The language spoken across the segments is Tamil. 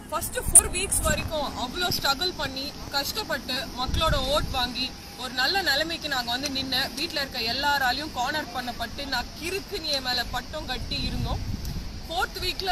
ஃபர்ஸ்ட் ஃபோர் வீக்ஸ் வரைக்கும் அவ்வளோ ஸ்ட்ரகிள் பண்ணி கஷ்டப்பட்டு மக்களோட ஓட் வாங்கி ஒரு நல்ல நிலைமைக்கு நாங்கள் வந்து நின்று வீட்டில் இருக்க எல்லாராலையும் கார்னர் பண்ணப்பட்டு நான் கிறுக்குனிய மேலே பட்டம் கட்டி இருந்தோம் ஃபோர்த் வீக்ல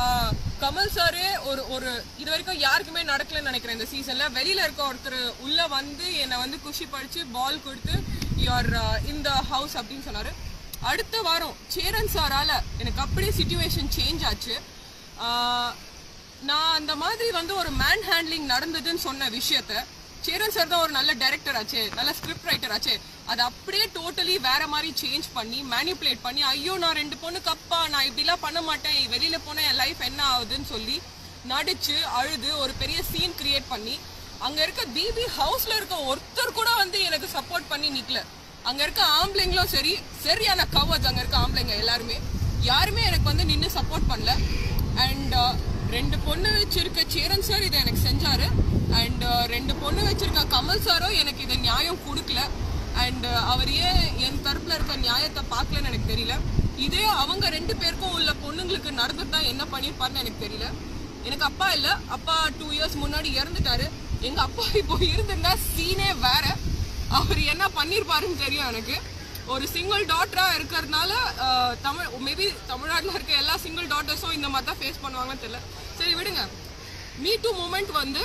கமல் சாரே ஒரு ஒரு இது வரைக்கும் யாருக்குமே நடக்கலன்னு நினைக்கிறேன் இந்த சீசன்ல வெளியில இருக்க ஒருத்தர் உள்ள வந்து என்னை வந்து குஷி படிச்சு பால் கொடுத்து யுவர் இந்த ஹவுஸ் அப்படின்னு சொன்னாரு அடுத்த வாரம் சேரன் சாரால எனக்கு அப்படியே சுச்சுவேஷன் சேஞ்ச் ஆச்சு ஆஹ், நான் அந்த மாதிரி வந்து ஒரு மேன் ஹேண்ட்லிங் நடந்ததுன்னு சொன்ன விஷயத்த சேரன் சார் தான் ஒரு நல்ல டைரக்டர் ஆச்சு நல்ல ஸ்கிரிப்ட் ரைட்டர் ஆச்சு அதை அப்படியே டோட்டலி வேற மாதிரி சேஞ்ச் பண்ணி மேனிப்புலேட் பண்ணி ஐயோ நான் ரெண்டு பொண்ணுக்கு அப்பா நான் இப்படிலாம் பண்ண மாட்டேன் வெளியில போனா என் லைஃப் என்ன ஆகுதுன்னு சொல்லி நடிச்சு அழுது ஒரு பெரிய சீன் கிரியேட் பண்ணி அங்க இருக்க பிபி ஹவுஸ்ல இருக்க ஒருத்தர் கூட வந்து எனக்கு சப்போர்ட் பண்ணி நிக்கல அங்க இருக்க ஆம்பளைங்களும் சரி சரியான கவர்ஸ் அங்க இருக்க ஆம்பளைங்க எல்லாருமே யாருமே எனக்கு வந்து நின்று சப்போர்ட் பண்ணல அண்ட் ரெண்டு பொண்ணு வச்சிருக்க சேரன் சார் இதை எனக்கு செஞ்சாரு அண்ட் ரெண்டு பொண்ணு வச்சிருக்க கமல் சாரும் எனக்கு இதை நியாயம் கொடுக்கல அண்ட் அவர் ஏன் என் தரப்புல இருக்க நியாயத்தை பார்க்கலன்னு எனக்கு தெரியல இதே அவங்க ரெண்டு பேருக்கும் உள்ள பொண்ணுங்களுக்கு நடந்துட்டா என்ன பண்ணிருப்பாருன்னு எனக்கு தெரியல எனக்கு அப்பா இல்ல அப்பா டூ இயர்ஸ் முன்னாடி இறந்துட்டாரு எங்க அப்பா இப்போ இருந்திருந்தா சீனே வேற அவர் என்ன பண்ணிருப்பாருன்னு தெரியும் எனக்கு ஒரு சிங்கிள் டாட்டரா இருக்கிறதுனால அஹ், தமிழ் மேபி தமிழ்நாட்டில் இருக்க எல்லா சிங்கிள் டாட்டர்ஸும் இந்த மாதிரி தான் ஃபேஸ் பண்ணுவாங்கன்னு தெரியல சரி விடுங்க மீ டூ மூமெண்ட் வந்து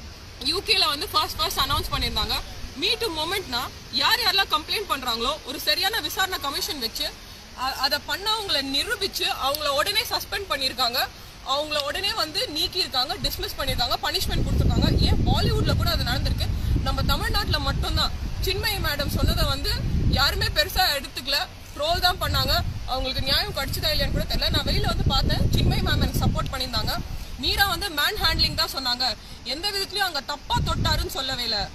யூகேல வந்து ஃபர்ஸ்ட் ஃபர்ஸ்ட் அனௌன்ஸ் பண்ணியிருந்தாங்க மீ டூ மூமெண்ட்னா யார் யாரெல்லாம் கம்ப்ளைண்ட் பண்றாங்களோ ஒரு சரியான விசாரணை கமிஷன் வச்சு அ- அதை பண்ணவங்களை நிரூபிச்சு அவங்கள உடனே சஸ்பெண்ட் பண்ணியிருக்காங்க அவங்கள உடனே வந்து நீக்கியிருக்காங்க டிஸ்மிஸ் பண்ணியிருக்காங்க பனிஷ்மெண்ட் கொடுத்துருக்காங்க ஏன் பாலிவுட்ல கூட அது நடந்திருக்கு நம்ம தமிழ்நாட்டுல மட்டும்தான் சின்மயி மேடம் சொன்னதை வந்து யாருமே பெருசா எடுத்துக்கல ட்ரோல் தான் பண்ணாங்க அவங்களுக்கு நியாயம் கிடைச்சதா இல்லையான்னு கூட தெரியல நான் வெளியில வந்து பார்த்தேன் சின்மயி மேம் எனக்கு சப்போர்ட் பண்ணியிருந்தாங்க மீரா வந்து மேன் ஹேண்ட்லிங் தான் சொன்னாங்க எந்த விதத்துலயும் அங்க தப்பா தொட்டாருன்னு சொல்லவே இல்லை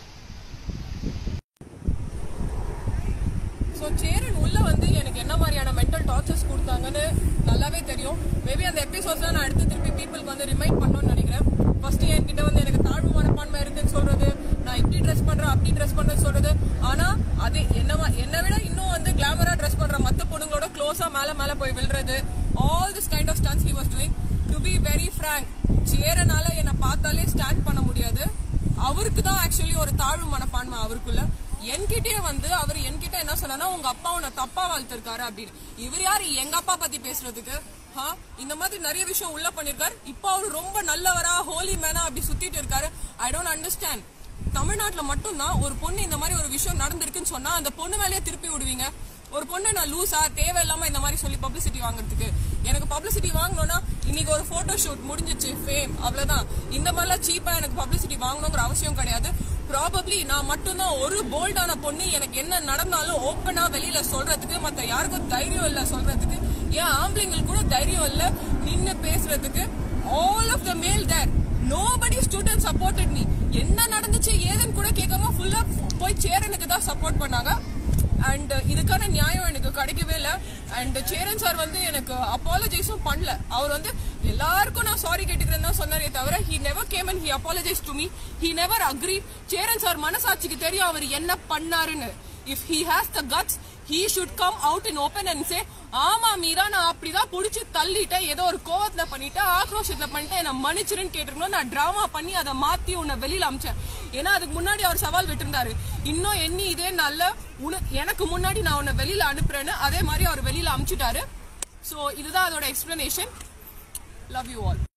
ஸோ சேரன் உள்ள வந்து எனக்கு என்ன மாதிரியான மென்டல் டார்ச்சர்ஸ் கொடுத்தாங்கன்னு நல்லாவே தெரியும் மேபி அந்த எபிசோட்ஸ் நான் எடுத்து திருப்பி பீப்புளுக்கு வந்து ரிமைண்ட் பண்ணணும்னு நினைக்கிறேன் ஃபர்ஸ்ட் என்கிட்ட வந்து எனக்கு தாழ்வு மனப்பான்மை இருக்குன்னு சொல்றது நான் இப்படி ட்ரெஸ் பண்றேன் அப்படி ட்ரெஸ் பண்றேன்னு சொல்றது ஆனா அது என்னவா என்னை விட இன்னும் வந்து கிளாமரா ட்ரெஸ் பண்ற மத்த பொண்ணுங்களோட க்ளோஸா மேல மேல போய் விழுறது all this kind of stunts he was doing to be very frank சேரனால என்னை பார்த்தாலே ஸ்டாண்ட் பண்ண முடியாது அவருக்கு தான் ஆக்சுவலி ஒரு தாழ்வு மனப்பான்மை அவருக்குள்ள என்கிட்டயே வந்து அவர் என்கிட்ட என்ன சொன்னா உங்க அப்பா உன்னை தப்பா வளர்த்திருக்காரு அப்படின்னு இவர் யாரு எங்க அப்பா பத்தி பேசுறதுக்கு ஹா இந்த மாதிரி நிறைய விஷயம் உள்ள பண்ணிருக்காரு இப்போ அவரு ரொம்ப நல்லவரா ஹோலி மேனா அப்படி சுத்திட்டு இருக்காரு ஐ டோன்ட் அண்டர்ஸ்டாண்ட் தமிழ்நாட்டுல மட்டும்தான் ஒரு பொண்ணு இந்த மாதிரி ஒரு விஷயம் நடந்திருக்குன்னு சொன்னா அந்த பொண்ணு மேலேயே திருப்பி விடுவீங்க ஒரு பொண்ணு நான் லூசா தேவையில்லாம இந்த மாதிரி சொல்லி பப்ளிசிட்டி வாங்குறதுக்கு எனக்கு பப்ளிசிட்டி வாங்கணும்னா இன்னைக்கு ஒரு போட்டோ ஷூட் முடிஞ்சிச்சு ஃபேம் அவ்வளவுதான் இந்த மாதிரிலாம் சீப்பா எனக்கு பப்ளிசிட்டி வாங்கணுங்கிற அவசியம் கிடையாது ப்ராபப்ளி நான் மட்டும்தான் ஒரு போல்டான பொண்ணு எனக்கு என்ன நடந்தாலும் ஓப்பனா வெளியில சொல்றதுக்கு மத்த யாருக்கும் தைரியம் இல்ல சொல்றதுக்கு ஏன் ஆம்பளைங்களுக்கு கூட தைரியம் இல்ல நின்னு பேசுறதுக்கு all of the male there nobody student supported me என்ன நடந்துச்சு ஏதுன்னு கூட கேட்காம ஃபுல்லா போய் சேரனுக்கு தான் சப்போர்ட் பண்ணாங்க அண்ட் இதுக்கான நியாயம் எனக்கு கிடைக்கவே இல்லை அண்ட் சேரன் சார் வந்து எனக்கு அப்பாலஜைஸும் பண்ணல அவர் வந்து எல்லாருக்கும் நான் சாரி கேட்டுக்கிறேன் தான் சொன்னாரே தவிர he never came and he apologise to me he never agree Cheran sir மனசாட்சிக்கு தெரியும் அவர் என்ன பண்ணாருன்னு if he has the guts he should come out in open and say ஆமா மீரா நான் அப்படிதான் புடிச்சு தள்ளிட்டேன் ஏதோ ஒரு கோவத்துல பண்ணிட்டேன் ஆக்ரோஷத்துல பண்ணிட்டேன் என்ன மன்னிச்சிருன்னு கேட்டிருக்கணும் நான் டிராமா பண்ணி அதை மாத்தி உன்னை வெளியில அமிச்சேன் ஏன்னா அதுக்கு முன்னாடி அவர் சவால் விட்டிருந்தாரு இன்னும் எண்ணி இதே நல்ல உன எனக்கு முன்னாடி நான் உன்னை வெளியில அனுப்புறேன்னு அதே மாதிரி அவர் வெளியில அமிச்சிட்டாரு சோ இதுதான் அதோட எக்ஸ்பிளனேஷன் லவ் யூ ஆல்